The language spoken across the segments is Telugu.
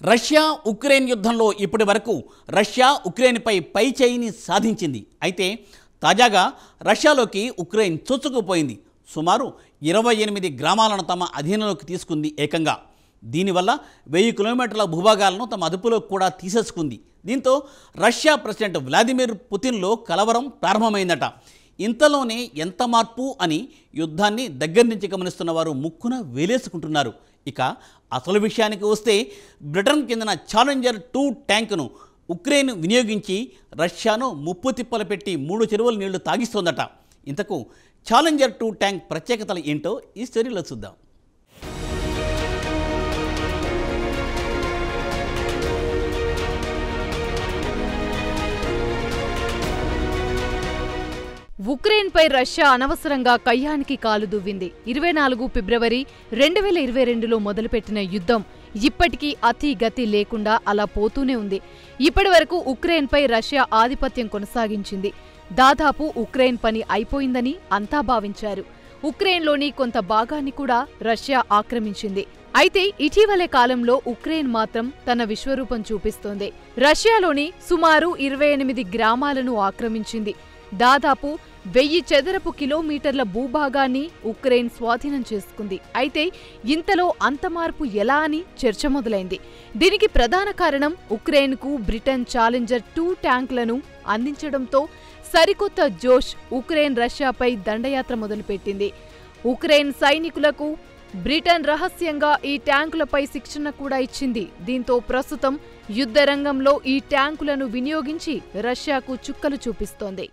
రష్యా ఉక్రెయిన్ యుద్ధంలో ఇప్పటి వరకు రష్యా ఉక్రెయిన్పై పై చేయిని సాధించింది అయితే తాజాగా రష్యాలోకి ఉక్రెయిన్ చొచ్చుకుపోయింది సుమారు ఇరవై ఎనిమిది గ్రామాలను తమ అధీనంలోకి తీసుకుంది ఏకంగా దీనివల్ల వెయ్యి కిలోమీటర్ల భూభాగాలను తమ అదుపులోకి కూడా తీసేసుకుంది దీంతో రష్యా ప్రెసిడెంట్ వ్లాదిమిర్ పుతిన్లో కలవరం ప్రారంభమైందట ఇంతలోనే ఎంత మార్పు అని యుద్ధాన్ని దగ్గర నుంచి గమనిస్తున్న వారు ముక్కున వేలేసుకుంటున్నారు ఇక అసలు విషయానికి వస్తే బ్రిటన్ చెందిన ఛాలెంజర్ టూ ట్యాంకును ఉక్రెయిన్ వినియోగించి రష్యాను ముప్పు తిప్పలు పెట్టి మూడు చెరువుల నీళ్లు తాగిస్తోందట ఇంతకు ఛాలెంజర్ టూ ట్యాంక్ ప్రత్యేకతలు ఏంటో ఈ స్టోరీలో చూద్దాం ఉక్రెయిన్పై రష్యా అనవసరంగా కయ్యానికి కాలు దువ్వింది ఇరవై నాలుగు ఫిబ్రవరి రెండు వేల ఇరవై రెండులో మొదలుపెట్టిన యుద్ధం ఇప్పటికీ అతి గతి లేకుండా అలా పోతూనే ఉంది ఇప్పటి వరకు ఉక్రెయిన్పై రష్యా ఆధిపత్యం కొనసాగించింది దాదాపు ఉక్రెయిన్ పని అయిపోయిందని అంతా భావించారు ఉక్రెయిన్లోని కొంత భాగాన్ని కూడా రష్యా ఆక్రమించింది అయితే ఇటీవలే కాలంలో ఉక్రెయిన్ మాత్రం తన విశ్వరూపం చూపిస్తోంది రష్యాలోని సుమారు ఇరవై ఎనిమిది గ్రామాలను ఆక్రమించింది దాదాపు వెయ్యి చదరపు కిలోమీటర్ల భూభాగాన్ని ఉక్రెయిన్ స్వాధీనం చేసుకుంది అయితే ఇంతలో అంత మార్పు ఎలా అని చర్చ మొదలైంది దీనికి ప్రధాన కారణం ఉక్రెయిన్కు బ్రిటన్ ఛాలెంజర్ టూ ట్యాంకులను అందించడంతో సరికొత్త జోష్ ఉక్రెయిన్ రష్యాపై దండయాత్ర మొదలుపెట్టింది ఉక్రెయిన్ సైనికులకు బ్రిటన్ రహస్యంగా ఈ ట్యాంకులపై శిక్షణ కూడా ఇచ్చింది దీంతో ప్రస్తుతం యుద్ధ రంగంలో ఈ ట్యాంకులను వినియోగించి రష్యాకు చుక్కలు చూపిస్తోంది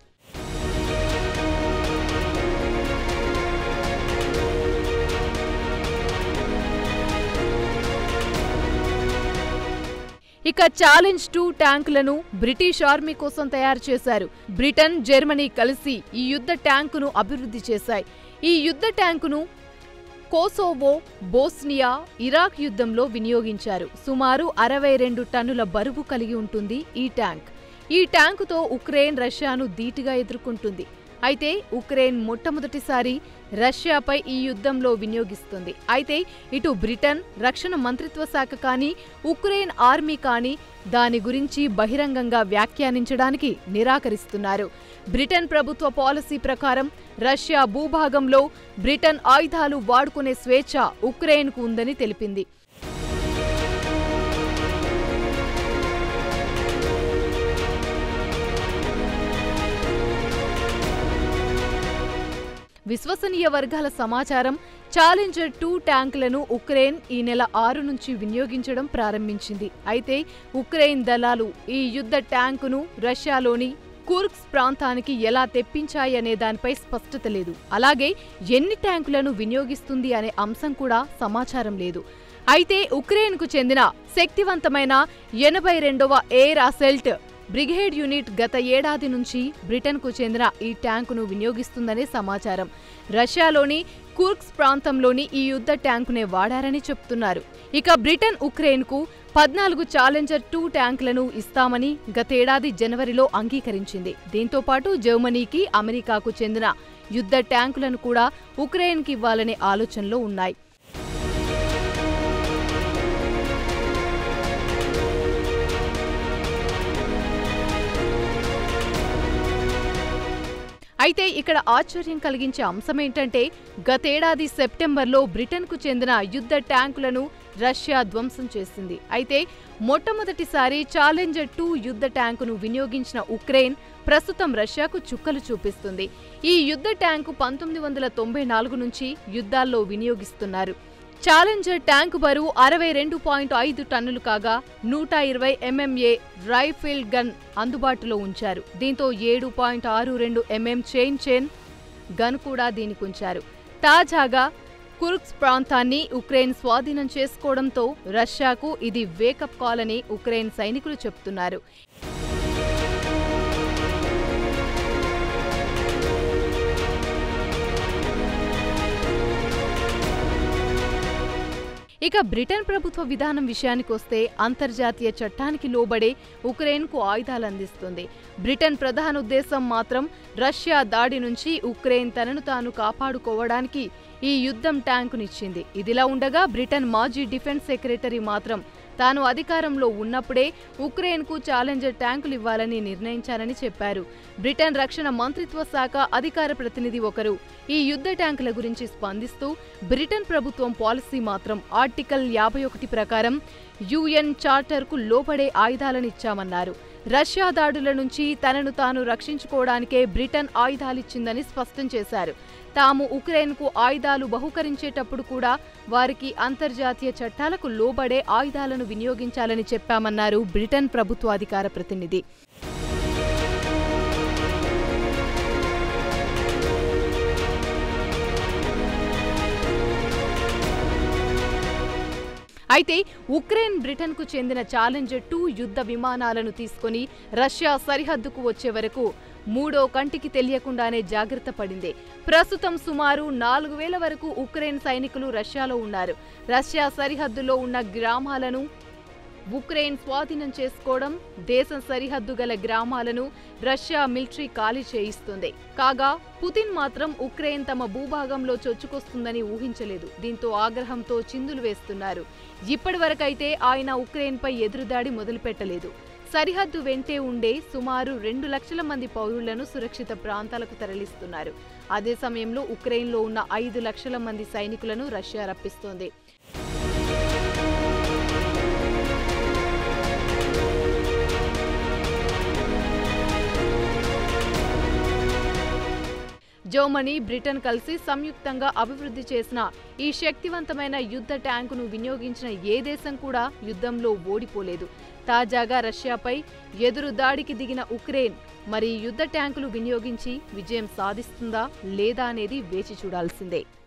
ఇక ఛాలెంజ్ టూ ట్యాంకులను బ్రిటిష్ ఆర్మీ కోసం తయారు చేశారు బ్రిటన్ జర్మనీ కలిసి ఈ యుద్ధ ట్యాంకును అభివృద్ధి చేశాయి ఈ యుద్ధ ట్యాంకును కోసోవో బోస్నియా ఇరాక్ యుద్ధంలో వినియోగించారు సుమారు అరవై రెండు టన్నుల బరువు కలిగి ఉంటుంది ఈ ట్యాంక్ ఈ ట్యాంకుతో ఉక్రెయిన్ రష్యాను ధీటుగా ఎదుర్కొంటుంది అయితే ఉక్రెయిన్ మొట్టమొదటిసారి రష్యాపై ఈ యుద్ధంలో వినియోగిస్తుంది అయితే ఇటు బ్రిటన్ రక్షణ మంత్రిత్వ శాఖ కానీ ఉక్రెయిన్ ఆర్మీ కానీ దాని గురించి బహిరంగంగా వ్యాఖ్యానించడానికి నిరాకరిస్తున్నారు బ్రిటన్ ప్రభుత్వ పాలసీ ప్రకారం రష్యా భూభాగంలో బ్రిటన్ ఆయుధాలు వాడుకునే స్వేచ్ఛ ఉక్రెయిన్కు ఉందని తెలిపింది విశ్వసనీయ వర్గాల సమాచారం ఛాలెంజర్ టూ ట్యాంకులను ఉక్రెయిన్ ఈ నెల ఆరు నుంచి వినియోగించడం ప్రారంభించింది అయితే ఉక్రెయిన్ దళాలు ఈ యుద్ధ ట్యాంకును రష్యాలోని కుర్క్స్ ప్రాంతానికి ఎలా తెప్పించాయనే దానిపై స్పష్టత లేదు అలాగే ఎన్ని ట్యాంకులను వినియోగిస్తుంది అనే అంశం కూడా సమాచారం లేదు అయితే ఉక్రెయిన్కు చెందిన శక్తివంతమైన ఎనభై రెండవ ఎయిర్ అసెల్ట్ బ్రిగేడ్ యూనిట్ గత ఏడాది నుంచి బ్రిటన్కు చెందిన ఈ ట్యాంకును వినియోగిస్తుందనే సమాచారం రష్యాలోని కుర్క్స్ ప్రాంతంలోని ఈ యుద్ధ ట్యాంకునే వాడారని చెప్తున్నారు ఇక బ్రిటన్ ఉక్రెయిన్కు పద్నాలుగు ఛాలెంజర్ టూ ట్యాంకులను ఇస్తామని గతేడాది జనవరిలో అంగీకరించింది దీంతో పాటు జర్మనీకి అమెరికాకు చెందిన యుద్ధ ట్యాంకులను కూడా ఉక్రెయిన్కి ఇవ్వాలనే ఆలోచనలో ఉన్నాయి అయితే ఇక్కడ ఆశ్చర్యం కలిగించే అంశం ఏంటంటే గతేడాది సెప్టెంబర్లో బ్రిటన్కు చెందిన యుద్ధ ట్యాంకులను రష్యా ధ్వంసం చేసింది అయితే మొట్టమొదటిసారి ఛాలెంజర్ టూ యుద్ధ ట్యాంకును వినియోగించిన ఉక్రెయిన్ ప్రస్తుతం రష్యాకు చుక్కలు చూపిస్తుంది ఈ యుద్ధ ట్యాంకు పంతొమ్మిది వందల తొంభై నాలుగు నుంచి యుద్ధాల్లో వినియోగిస్తున్నారు ఛాలెంజర్ ట్యాంకు బరువు అరవై రెండు పాయింట్ ఐదు టన్నులు కాగా నూట ఇరవై ఎంఎంఏ రైఫిల్ గన్ అందుబాటులో ఉంచారు దీంతో ఏడు పాయింట్ ఆరు రెండు ఎంఎం చైన్ చైన్ గన్ కూడా దీనికి ఉంచారు తాజాగా కుర్క్స్ ప్రాంతాన్ని ఉక్రెయిన్ స్వాధీనం చేసుకోవడంతో రష్యాకు ఇది వేకప్ కాల్ అని ఉక్రెయిన్ సైనికులు చెప్తున్నారు ఇక బ్రిటన్ ప్రభుత్వ విధానం విషయానికొస్తే అంతర్జాతీయ చట్టానికి లోబడే ఉక్రెయిన్కు ఆయుధాలు అందిస్తుంది బ్రిటన్ ప్రధాన ఉద్దేశం మాత్రం రష్యా దాడి నుంచి ఉక్రెయిన్ తనను తాను కాపాడుకోవడానికి ఈ యుద్ధం ట్యాంకునిచ్చింది ఇదిలా ఉండగా బ్రిటన్ మాజీ డిఫెన్స్ సెక్రటరీ మాత్రం తాను అధికారంలో ఉన్నప్పుడే ఉక్రెయిన్కు ఛాలెంజర్ ట్యాంకులు ఇవ్వాలని నిర్ణయించారని చెప్పారు బ్రిటన్ రక్షణ మంత్రిత్వ శాఖ అధికార ప్రతినిధి ఒకరు ఈ యుద్ధ ట్యాంకుల గురించి స్పందిస్తూ బ్రిటన్ ప్రభుత్వం పాలసీ మాత్రం ఆర్టికల్ యాభై ఒకటి ప్రకారం యుఎన్ చార్టర్కు లోబడే ఆయుధాలనిచ్చామన్నారు రష్యా దాడుల నుంచి తనను తాను రక్షించుకోవడానికే బ్రిటన్ ఆయుధాలిచ్చిందని స్పష్టం చేశారు తాము ఉక్రెయిన్కు ఆయుధాలు బహుకరించేటప్పుడు కూడా వారికి అంతర్జాతీయ చట్టాలకు లోబడే ఆయుధాలను వినియోగించాలని చెప్పామన్నారు బ్రిటన్ ప్రభుత్వ అధికార ప్రతినిధి అయితే ఉక్రెయిన్ బ్రిటన్కు చెందిన ఛాలెంజర్ టూ యుద్ధ విమానాలను తీసుకొని రష్యా సరిహద్దుకు వచ్చే వరకు మూడో కంటికి తెలియకుండానే జాగ్రత్త పడింది ప్రస్తుతం సుమారు నాలుగు వేల వరకు ఉక్రెయిన్ సైనికులు రష్యాలో ఉన్నారు రష్యా సరిహద్దులో ఉన్న గ్రామాలను ఉక్రెయిన్ స్వాధీనం చేసుకోవడం దేశం సరిహద్దు గల గ్రామాలను రష్యా మిలిటరీ ఖాళీ చేయిస్తుంది కాగా పుతిన్ మాత్రం ఉక్రెయిన్ తమ భూభాగంలో చొచ్చుకొస్తుందని ఊహించలేదు దీంతో ఆగ్రహంతో చిందులు వేస్తున్నారు ఇప్పటివరకైతే ఆయన ఉక్రెయిన్పై ఎదురుదాడి మొదలుపెట్టలేదు సరిహద్దు వెంటే ఉండే సుమారు రెండు లక్షల మంది పౌరులను సురక్షిత ప్రాంతాలకు తరలిస్తున్నారు అదే సమయంలో ఉక్రెయిన్లో ఉన్న ఐదు లక్షల మంది సైనికులను రష్యా రప్పిస్తోంది జర్మనీ బ్రిటన్ కలిసి సంయుక్తంగా అభివృద్ధి చేసిన ఈ శక్తివంతమైన యుద్ధ ట్యాంకును వినియోగించిన ఏ దేశం కూడా యుద్ధంలో ఓడిపోలేదు తాజాగా రష్యాపై ఎదురు దాడికి దిగిన ఉక్రెయిన్ మరి యుద్ధ ట్యాంకులు వినియోగించి విజయం సాధిస్తుందా లేదా అనేది వేచి చూడాల్సిందే